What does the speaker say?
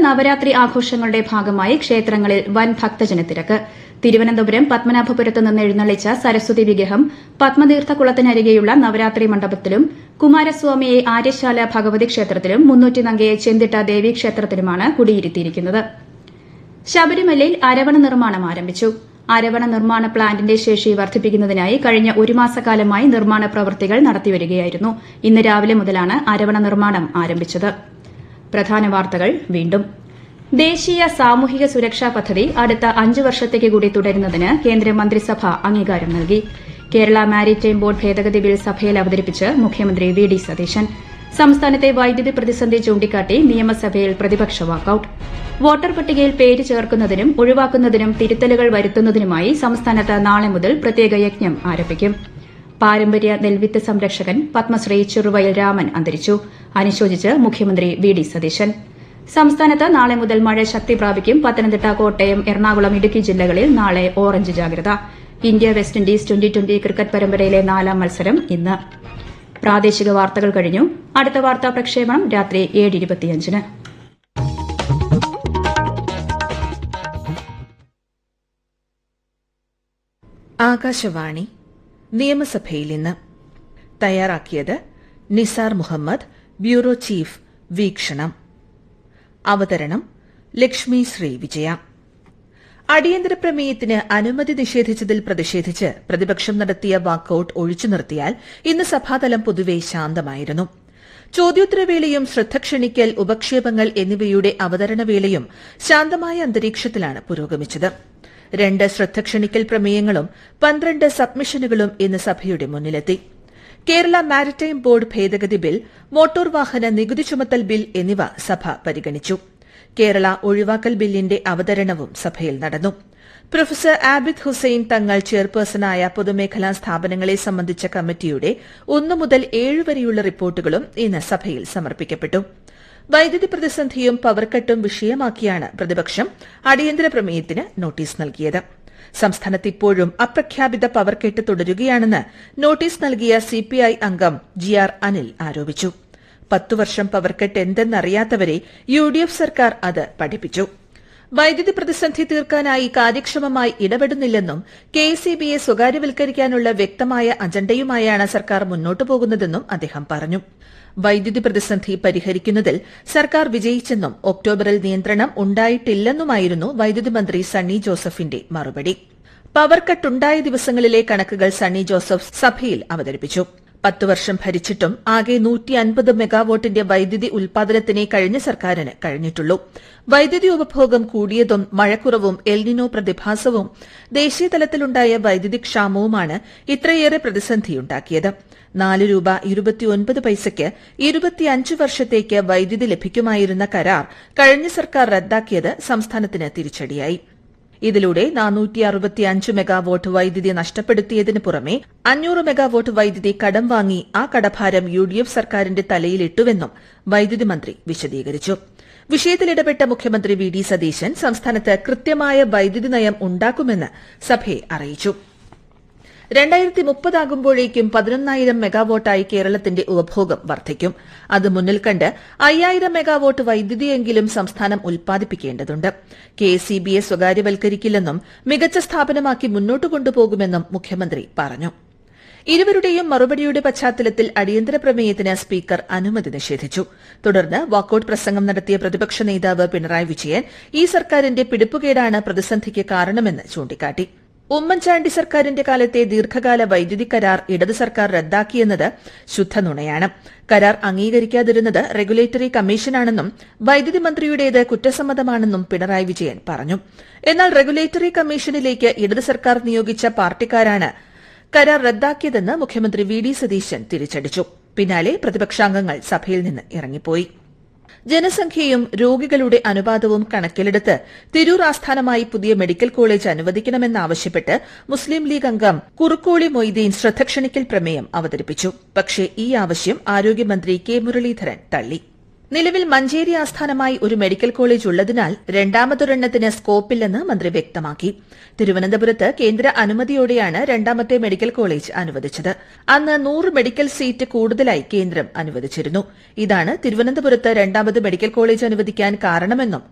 നവരാത്രി ആഘോഷങ്ങളുടെ ഭാഗമായി ക്ഷേത്രങ്ങളിൽ വൻ ഭക്തജനത്തിരക്ക് തിരുവനന്തപുരം പത്മനാഭപുരത്ത് നിന്ന് എഴുന്നള്ളിച്ച സരസ്വതി വിഗ്രഹം പത്മതീർത്ഥക്കുളത്തിനരികെയുള്ള നവരാത്രി മണ്ഡപത്തിലും കുമാരസ്വാമിയെ ആര്യശാല ഭഗവതി ക്ഷേത്രത്തിലും മുന്നൂറ്റിനങ്കയെ ചെന്തിട്ട ദേവീക്ഷേത്രത്തിലുമാണ് കുടിയിരുത്തിയിരിക്കുന്നത് ശബരിമലയിൽ അരവണ നിർമ്മാണം ആരംഭിച്ചു അരവണ നിർമ്മാണ പ്ലാന്റിന്റെ ശേഷി വർദ്ധിപ്പിക്കുന്നതിനായി കഴിഞ്ഞ ഒരു മാസക്കാലമായി നിർമ്മാണ പ്രവൃത്തികൾ നടത്തിവരികയായിരുന്നു ഇന്ന് രാവിലെ മുതലാണ് അരവണ നിർമ്മാണം ആരംഭിച്ചത് പ്രധാന വാർത്തകൾ വീണ്ടും ദേശീയ സാമൂഹിക സുരക്ഷാ പദ്ധതി അടുത്ത അഞ്ച് വർഷത്തേക്ക് കൂടി തുടരുന്നതിന് കേന്ദ്ര മന്ത്രിസഭ അംഗീകാരം നൽകി കേരള മാരിടൈം ബോർഡ് ഭേദഗതി ബിൽ സഭയിൽ അവതരിപ്പിച്ച് മുഖ്യമന്ത്രി വി ഡി സതീശൻ സംസ്ഥാനത്തെ വൈദ്യുതി പ്രതിസന്ധി ചൂണ്ടിക്കാട്ടി നിയമസഭയിൽ പ്രതിപക്ഷ വാക്കൌട്ട് വോട്ടർ പട്ടികയിൽ പേര് ചേർക്കുന്നതിനും ഒഴിവാക്കുന്നതിനും തിരുത്തലുകൾ വരുത്തുന്നതിനുമായി സംസ്ഥാനത്ത് നാളെ മുതൽ പ്രത്യേക യജ്ഞം ആരംഭിക്കും പാരമ്പര്യ നെൽവിത്ത് സംരക്ഷകൻ പത്മശ്രീ ചെറുവയൽ രാമൻ അന്തരിച്ചു അനുശോചിച്ച് മുഖ്യമന്ത്രി വി ഡി സതീശൻ സംസ്ഥാനത്ത് നാളെ മുതൽ മഴ ശക്തി പ്രാപിക്കും പത്തനംതിട്ട കോട്ടയം എറണാകുളം ഇടുക്കി ജില്ലകളിൽ നാളെ ഓറഞ്ച് ജാഗ്രത India West Indies twenty twenty cricket പരമ്പരയിലെ നാലാം മത്സരം ഇന്ന് പ്രാദേശിക വാർത്തകൾ കഴിഞ്ഞു അടുത്ത വാർത്താ പ്രക്ഷേപണം രാത്രി ഏഴ് ഇരുപത്തിയഞ്ചിന് ആകാശവാണി നിയമസഭയിൽ ഇന്ന് തയ്യാറാക്കിയത് നിസാർ മുഹമ്മദ് ബ്യൂറോ ചീഫ് വീക്ഷണം അവതരണം ലക്ഷ്മി ശ്രീ വിജയ അടിയന്തര പ്രമേയത്തിന് അനുമതി നിഷേധിച്ചതിൽ പ്രതിഷേധിച്ച് പ്രതിപക്ഷം നടത്തിയ വാക്കൌട്ട് ഒഴിച്ചു നിർത്തിയാൽ ഇന്ന് സഭാതലം പൊതുവെ ശാന്തമായിരുന്നു ചോദ്യോത്തരവേളയും ശ്രദ്ധ ക്ഷണിക്കൽ ഉപക്ഷേപങ്ങൾ എന്നിവയുടെ അവതരണവേളയും ശാന്തമായ അന്തരീക്ഷത്തിലാണ് പുരോഗമിച്ചത് രണ്ട് ശ്രദ്ധ ക്ഷണിക്കൽ പ്രമേയങ്ങളും പന്ത്രണ്ട് സബ്മിഷനുകളും ഇന്ന് സഭയുടെ മുന്നിലെത്തി കേരള മാരിടൈം ബോർഡ് ഭേദഗതി ബിൽ മോട്ടോർ വാഹന നികുതി ചുമത്തൽ ബിൽ എന്നിവ സഭ പരിഗണിച്ചു കേരള ഒഴിവാക്കൽ ബില്ലിന്റെ അവതരണവും സഭയിൽ നടന്നു പ്രൊഫസർ ആബിദ് ഹുസൈൻ തങ്ങൾ ചെയർപേഴ്സണായ പൊതുമേഖലാ സ്ഥാപനങ്ങളെ സംബന്ധിച്ച കമ്മിറ്റിയുടെ ഒന്നു മുതൽ ഏഴ് വരെയുള്ള റിപ്പോർട്ടുകളും ഇന്ന് സഭയിൽ സമർപ്പിക്കപ്പെട്ടു വൈദ്യുതി പ്രതിസന്ധിയും പവർക്കട്ടും വിഷയമാക്കിയാണ് പ്രതിപക്ഷം അടിയന്തര പ്രമേയത്തിന് നോട്ടീസ് നൽകിയത് സംസ്ഥാനത്ത് ഇപ്പോഴും അപ്രഖ്യാപിത പവർക്കെട്ട് തുടരുകയാണെന്ന് നോട്ടീസ് നൽകിയ സിപിഐ അംഗം ജി ആർ അനിൽ ആരോപിച്ചു പത്തു വർഷം പവർക്കെട്ട് എന്തെന്നറിയാത്തവരെ യു ഡി എഫ് സർക്കാർ അത് പഠിപ്പിച്ചു വൈദ്യുതി പ്രതിസന്ധി തീർക്കാനായി കാര്യക്ഷമമായി ഇടപെടുന്നില്ലെന്നും കെ എസ് ഇ ബിയെ സ്വകാര്യവൽക്കരിക്കാനുള്ള വ്യക്തമായ അജണ്ടയുമായാണ് സർക്കാർ മുന്നോട്ടു പോകുന്നതെന്നും അദ്ദേഹം പറഞ്ഞു വൈദ്യുതി പ്രതിസന്ധി പരിഹരിക്കുന്നതിൽ സർക്കാർ വിജയിച്ചെന്നും ഒക്ടോബറിൽ നിയന്ത്രണം ഉണ്ടായിട്ടില്ലെന്നുമായിരുന്നു വൈദ്യുതി മന്ത്രി സണ്ണി ജോസഫിന്റെ മറുപടി പവർ കട്ടുണ്ടായ ദിവസങ്ങളിലെ കണക്കുകൾ സണ്ണി ജോസഫ് സഭയിൽ അവതരിപ്പിച്ചു പത്തു വർഷം ഭരിച്ചിട്ടും ആകെ നൂറ്റി അൻപത് മെഗാവോട്ടിന്റെ വൈദ്യുതി ഉൽപാദനത്തിനേ കഴിഞ്ഞ സർക്കാരിന് കഴിഞ്ഞിട്ടുള്ളൂ വൈദ്യുതി ഉപഭോഗം കൂടിയതും മഴക്കുറവും എൽനിനോ പ്രതിഭാസവും ദേശീയതലത്തിലുണ്ടായ വൈദ്യുതി ക്ഷാമവുമാണ് ഇത്രയേറെ പ്രതിസന്ധിയുണ്ടാക്കിയത് നാല് രൂപ ഇരുപത്തിയൊൻപത് പൈസയ്ക്ക് ഇരുപത്തിയഞ്ച് വർഷത്തേക്ക് വൈദ്യുതി ലഭിക്കുമായിരുന്ന കരാർ കഴിഞ്ഞ സർക്കാർ റദ്ദാക്കിയത് സംസ്ഥാനത്തിന് തിരിച്ചടിയായി ഇതിലൂടെ നാനൂറ്റി അറുപത്തിയഞ്ച് മെഗാവോട്ട് വൈദ്യുതി നഷ്ടപ്പെടുത്തിയതിനു പുറമെ അഞ്ഞൂറ് മെഗാവോട്ട് വൈദ്യുതി കടം വാങ്ങി ആ കടഭാരം യു ഡി എഫ് സർക്കാരിന്റെ തലയിലിട്ടുവെന്നും വൈദ്യുതി മന്ത്രി വിശദീകരിച്ചു വിഷയത്തിൽ ഇടപെട്ട മുഖ്യമന്ത്രി വി ഡി സതീശൻ സംസ്ഥാനത്ത് കൃത്യമായ വൈദ്യുതി നയം ഉണ്ടാക്കുമെന്ന് സഭയെ അറിയിച്ചു രണ്ടായിരത്തി മുപ്പതാകുമ്പോഴേക്കും പതിനൊന്നായിരം മെഗാവോട്ടായി കേരളത്തിന്റെ ഉപഭോഗം വർദ്ധിക്കും അത് മുന്നിൽ കണ്ട് അയ്യായിരം മെഗാവോട്ട് വൈദ്യുതിയെങ്കിലും സംസ്ഥാനം ഉൽപ്പാദിപ്പിക്കേണ്ടതുണ്ട് കെ എസ് ഇ ബിയെ സ്വകാര്യവൽക്കരിക്കില്ലെന്നും മികച്ച സ്ഥാപനമാക്കി മുന്നോട്ട് കൊണ്ടുപോകുമെന്നും മുഖ്യമന്ത്രി പറഞ്ഞു ഇരുവരുടെയും മറുപടിയുടെ പശ്ചാത്തലത്തിൽ അടിയന്തര പ്രമേയത്തിന് സ്പീക്കർ അനുമതി നിഷേധിച്ചു തുടർന്ന് വാക്കൌട്ട് പ്രസംഗം നടത്തിയ പ്രതിപക്ഷ നേതാവ് പിണറായി വിജയൻ ഈ സർക്കാരിന്റെ പിടിപ്പുകേടാണ് പ്രതിസന്ധിക്ക് കാരണമെന്ന് ചൂണ്ടിക്കാട്ടി ഉമ്മൻചാണ്ടി സർക്കാരിന്റെ കാലത്തെ ദീർഘകാല വൈദ്യുതി കരാർ ഇടത് സർക്കാർ റദ്ദാക്കിയെന്നത് ശുദ്ധനുണയാണ് കരാർ അംഗീകരിക്കാതിരുന്നത് റെഗുലേറ്ററി കമ്മീഷനാണെന്നും വൈദ്യുതി മന്ത്രിയുടേത് കുറ്റസമ്മതമാണെന്നും പിണറായി വിജയൻ പറഞ്ഞു എന്നാൽ റെഗുലേറ്ററി കമ്മീഷനിലേക്ക് ഇടത് സർക്കാർ നിയോഗിച്ച പാർട്ടിക്കാരാണ് കരാർ റദ്ദാക്കിയതെന്ന് മുഖ്യമന്ത്രി വി ഡി സതീശൻ തിരിച്ചടിച്ചു പിന്നാലെ പ്രതിപക്ഷാംഗങ്ങൾ സഭയിൽ നിന്ന് ഇറങ്ങിപ്പോയി ജനസംഖ്യയും രോഗികളുടെ അനുപാതവും കണക്കിലെടുത്ത് തിരൂർ ആസ്ഥാനമായി പുതിയ മെഡിക്കൽ കോളേജ് അനുവദിക്കണമെന്നാവശ്യപ്പെട്ട് മുസ്ലിം ലീഗ് അംഗം കുറുക്കോളി മൊയ്തീൻ ശ്രദ്ധക്ഷണിക്കൽ പ്രമേയം അവതരിപ്പിച്ചു പക്ഷേ ഈ ആവശ്യം ആരോഗ്യമന്ത്രി കെ മുരളീധരൻ തള്ളി നിലവിൽ മഞ്ചേരി ആസ്ഥാനമായി ഒരു മെഡിക്കൽ കോളേജ് ഉള്ളതിനാൽ രണ്ടാമതൊരെണ്ണത്തിന് സ്കോപ്പില്ലെന്ന് മന്ത്രി വ്യക്തമാക്കി തിരുവനന്തപുരത്ത് കേന്ദ്ര അനുമതിയോടെയാണ് രണ്ടാമത്തെ മെഡിക്കൽ കോളേജ് അനുവദിച്ചത് അന്ന് നൂറ് മെഡിക്കൽ സീറ്റ് കൂടുതലായി കേന്ദ്രം അനുവദിച്ചിരുന്നു ഇതാണ് തിരുവനന്തപുരത്ത് രണ്ടാമത് മെഡിക്കൽ കോളേജ് അനുവദിക്കാൻ കാരണമെന്നും